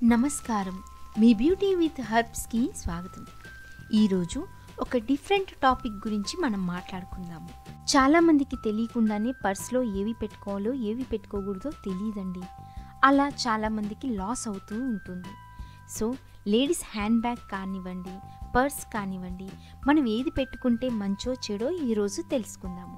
నమస్కారం మీ beauty with హర్బ్స్కి స్వాగతం ఈరోజు ఒక డిఫరెంట్ టాపిక్ గురించి మనం మాట్లాడుకుందాము చాలామందికి తెలియకుండానే పర్స్లో ఏవి పెట్టుకోవాలో ఏవి పెట్టుకోకూడదో తెలియదండి అలా చాలామందికి లాస్ అవుతూ ఉంటుంది సో లేడీస్ హ్యాండ్ బ్యాగ్ కానివ్వండి పర్స్ కానివ్వండి మనం ఏది పెట్టుకుంటే మంచో చెడో ఈరోజు తెలుసుకుందాము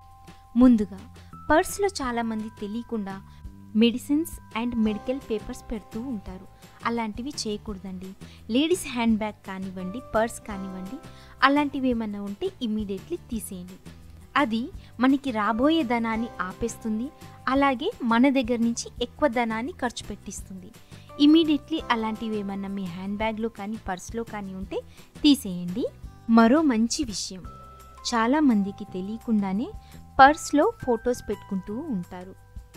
ముందుగా పర్స్లో చాలామంది తెలియకుండా మెడిసిన్స్ అండ్ మెడికల్ పేపర్స్ పెడుతూ ఉంటారు అలాంటివి చేయకూడదండి లేడీస్ హ్యాండ్ బ్యాగ్ కానివ్వండి పర్స్ కానివ్వండి అలాంటివి ఏమన్నా ఉంటే ఇమ్మీడియట్లీ తీసేయండి అది మనకి రాబోయే ధనాన్ని ఆపేస్తుంది అలాగే మన దగ్గర నుంచి ఎక్కువ ధనాన్ని ఖర్చు పెట్టిస్తుంది ఇమీడియట్లీ అలాంటివి ఏమన్నా మీ హ్యాండ్ బ్యాగ్లో కానీ పర్స్లో కానీ ఉంటే తీసేయండి మరో మంచి విషయం చాలామందికి తెలియకుండానే పర్స్లో ఫొటోస్ పెట్టుకుంటూ ఉంటారు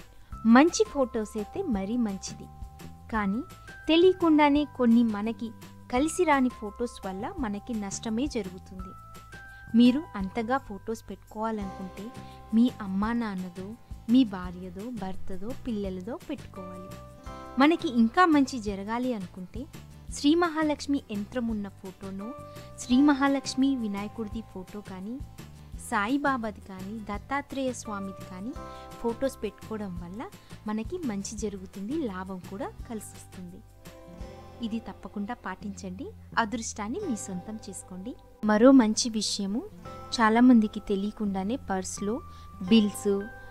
మంచి ఫొటోస్ అయితే మరీ మంచిది కానీ తెలియకుండానే కొన్ని మనకి కలిసి రాని ఫొటోస్ వల్ల మనకి నష్టమే జరుగుతుంది మీరు అంతగా ఫొటోస్ పెట్టుకోవాలనుకుంటే మీ అమ్మా నాన్నదో మీ భార్యదో భర్తదో పిల్లలదో పెట్టుకోవాలి మనకి ఇంకా మంచి జరగాలి అనుకుంటే శ్రీ మహాలక్ష్మి యంత్రం ఉన్న ఫోటోనో శ్రీ మహాలక్ష్మి వినాయకుడిది ఫోటో కానీ సాయిబాబాది కానీ దత్తాత్రేయ స్వామిది కానీ ఫొటోస్ పెట్టుకోవడం వల్ల మనకి మంచి జరుగుతుంది లాభం కూడా కలిసి వస్తుంది ఇది తప్పకుండా పాటించండి అదృష్టాన్ని మీ సొంతం చేసుకోండి మరో మంచి విషయము చాలామందికి తెలియకుండానే పర్స్లో బిల్స్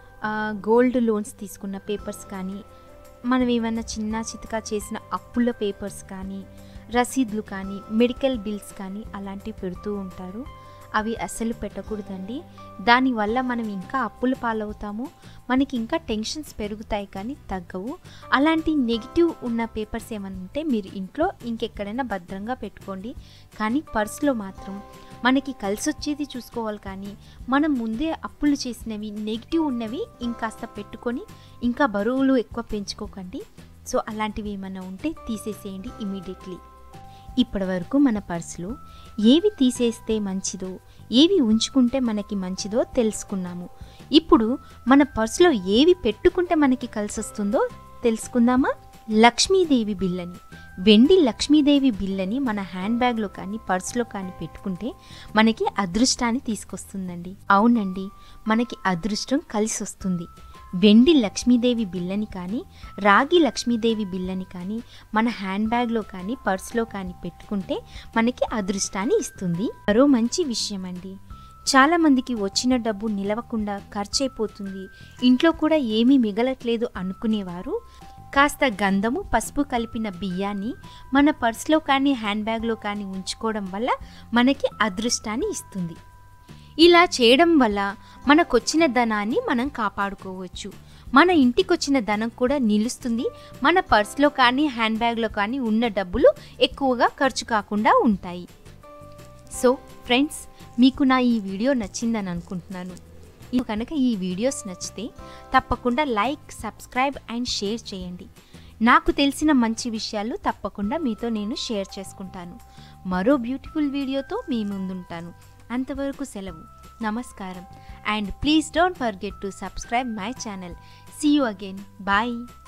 గోల్డ్ లోన్స్ తీసుకున్న పేపర్స్ కానీ మనం ఏమైనా చిన్న చితకా చేసిన అప్పుల పేపర్స్ కానీ రసీదులు కానీ మెడికల్ బిల్స్ కానీ అలాంటివి పెడుతూ ఉంటారు అవి అస్సలు పెట్టకూడదండి దానివల్ల మనం ఇంకా అప్పుల పాలవుతాము మనకి ఇంకా టెన్షన్స్ పెరుగుతాయి కానీ తగ్గవు అలాంటి నెగిటివ్ ఉన్న పేపర్స్ ఏమైనా ఉంటే మీరు ఇంట్లో ఇంకెక్కడైనా భద్రంగా పెట్టుకోండి కానీ పర్స్లో మాత్రం మనకి కలిసి వచ్చేది చూసుకోవాలి కానీ మనం ముందే అప్పులు చేసినవి నెగిటివ్ ఉన్నవి ఇంకాస్త పెట్టుకొని ఇంకా బరువులు ఎక్కువ పెంచుకోకండి సో అలాంటివి ఏమైనా ఉంటే తీసేసేయండి ఇమీడియట్లీ ఇప్పటి వరకు మన పర్సులో ఏవి తీసేస్తే మంచిదో ఏవి ఉంచుకుంటే మనకి మంచిదో తెలుసుకున్నాము ఇప్పుడు మన పర్సులో ఏవి పెట్టుకుంటే మనకి కలిసి వస్తుందో తెలుసుకుందామా లక్ష్మీదేవి బిల్లని వెండి లక్ష్మీదేవి బిల్లని మన హ్యాండ్ బ్యాగ్లో కానీ పర్సులో కానీ పెట్టుకుంటే మనకి అదృష్టాన్ని తీసుకొస్తుందండి అవునండి మనకి అదృష్టం కలిసి వస్తుంది వెండి లక్ష్మీదేవి బిల్లని కానీ రాగి లక్ష్మీదేవి బిల్లని కానీ మన హ్యాండ్ బ్యాగ్లో కానీ పర్స్లో కానీ పెట్టుకుంటే మనకి అదృష్టాన్ని ఇస్తుంది మరో మంచి విషయం అండి చాలామందికి వచ్చిన డబ్బు నిలవకుండా ఖర్చయిపోతుంది ఇంట్లో కూడా ఏమీ మిగలట్లేదు అనుకునేవారు కాస్త గంధము పసుపు కలిపిన బియ్యాన్ని మన పర్స్లో కానీ హ్యాండ్ బ్యాగ్లో కానీ ఉంచుకోవడం వల్ల మనకి అదృష్టాన్ని ఇస్తుంది ఇలా చేయడం వల్ల మనకొచ్చిన ధనాన్ని మనం కాపాడుకోవచ్చు మన ఇంటికొచ్చిన ధనం కూడా నిలుస్తుంది మన పర్స్లో కానీ హ్యాండ్ బ్యాగ్లో కానీ ఉన్న డబ్బులు ఎక్కువగా ఖర్చు కాకుండా ఉంటాయి సో ఫ్రెండ్స్ మీకు నా ఈ వీడియో నచ్చిందని అనుకుంటున్నాను మీకు కనుక ఈ వీడియోస్ నచ్చితే తప్పకుండా లైక్ సబ్స్క్రైబ్ అండ్ షేర్ చేయండి నాకు తెలిసిన మంచి విషయాలు తప్పకుండా మీతో నేను షేర్ చేసుకుంటాను మరో బ్యూటిఫుల్ వీడియోతో మీ ముందుంటాను అంతవరకు సెలవు నమస్కారం and please don't forget to subscribe my channel see you again bye